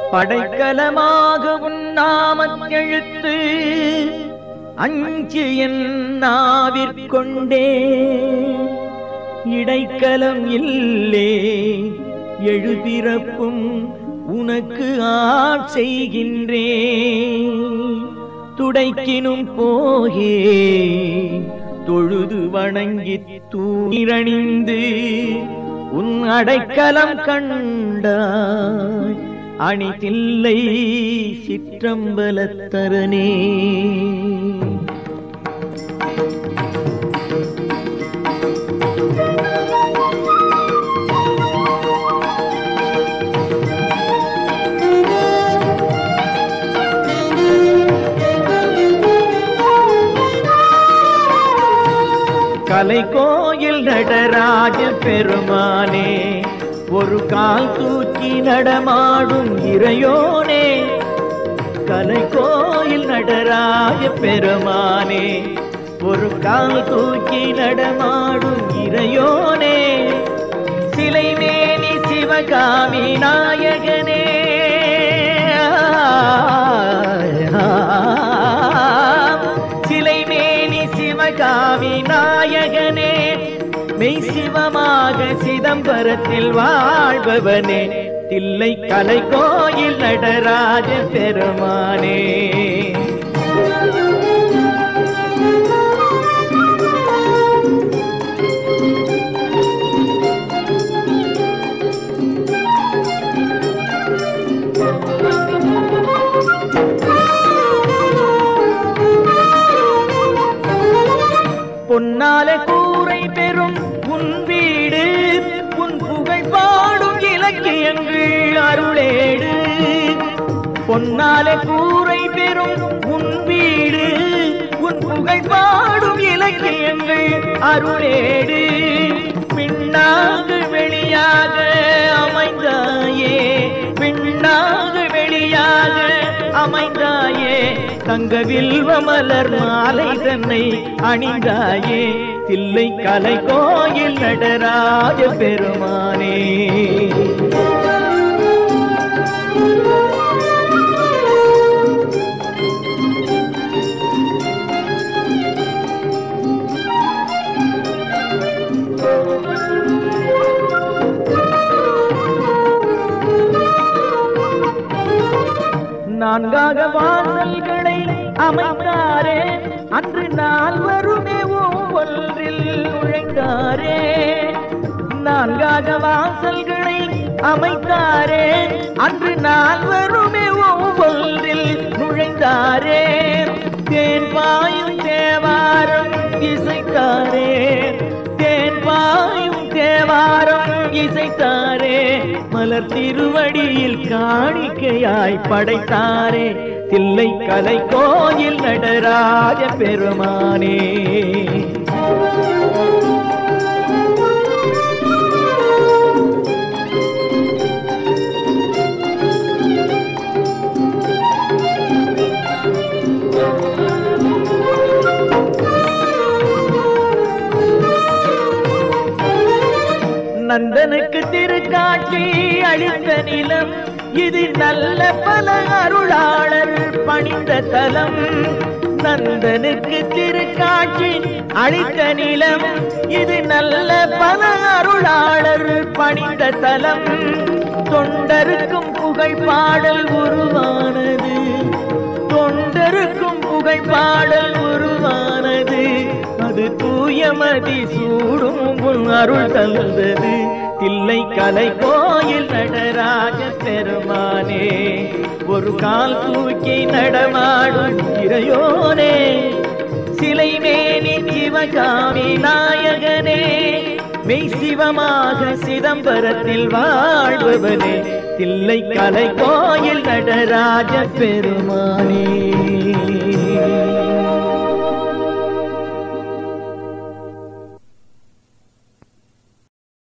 படைக்கலமாக உண்ணாமத்தெழுத்து அஞ்சு என் நாவிற்கொண்டே இடைக்கலம் இல்லே எழுபிறப்பும் உனக்கு ஆட்செய்கின்றேன் துடைக்கினும் போகே தொழுது வணங்கி தூணிரணிந்து உன் அடைக்கலம் கண்டாய் அணிதில்லை சிற்றம்பலத்தரனே கலை கோயில் நடராஜ பெருமானே ஒரு கால் தூக்கி நடமாடும் இறையோனே கலை கோயில் நடராஜ பெருமானே ஒரு கால் தூக்கி நடமாடும் இறையோனே சிலை மேனி சிவகாமி நாயகனே சிலை மேனி சிவகாமி நாயகனே மெய் சிவமாக சிதம்பரத்தில் வாழ்பவனே தில்லை கலை கோயில் நடராஜ பெருமானே பொன்னால கூரை பெறும் உன் வீடு உன் புகழ் பாடும் இலக்கியங்கள் அருளேடு பொன்னால கூரை பெறும் உன் வீடு உன் புகழ் பாடும் இலக்கியங்கள் அருளேடு பின்னாக வெளியாக அமைந்தாயே பின்னாக வெளியாக அமைந்தாயே தங்க வில்வ மலர் மாலை தன்னை அணிந்தாயே தில்லை கலை கோயில் நடராஜ பெருமானே நான்காக வாசல்களை அமைத்தாரே அன்று நால்வருமே ஒவ்வொன்றில் நுழைந்தாரே நான்காக வாசல்களை அமைத்தாரே அன்று நால்வருமே ஒவ்வொன்றில் நுழைந்தாரே தேன் பாயும் தேவாரம் இசைத்தாரே தேன் பாயும் தேவாரம் இசைத்தாரே மலர் திருவடியில் காணிக்கையாய் படைத்தாரே தில்லை கலை கோயில் நடராஜ பெருமானே நந்தனுக்கு திருக்காட்சி அளித்த நிலம் இது நல்ல பல அருளாளர் பணிந்த தலம் நந்தனுக்கு திருக்காட்சி அளித்த நிலம் இது நல்ல பல அருளாளர் பணிந்த தலம் தொண்டருக்கும் புகழ் பாடல் உருவானது தொண்டருக்கும் புகழ் பாடல் உருவானது அது தூயமதி சூடும் உன் அருள் தந்தது தில்லை கலை கோயில் நடராஜ பெருமானே ஒரு கால் தூக்கி நடமாடும் இறையோனே சிலை மேனி சிவகாமி நாயகனே மெய் சிவமாக சிதம்பரத்தில் வாழ்பவனே தில்லை கலை கோயில் நடராஜ பெருமானே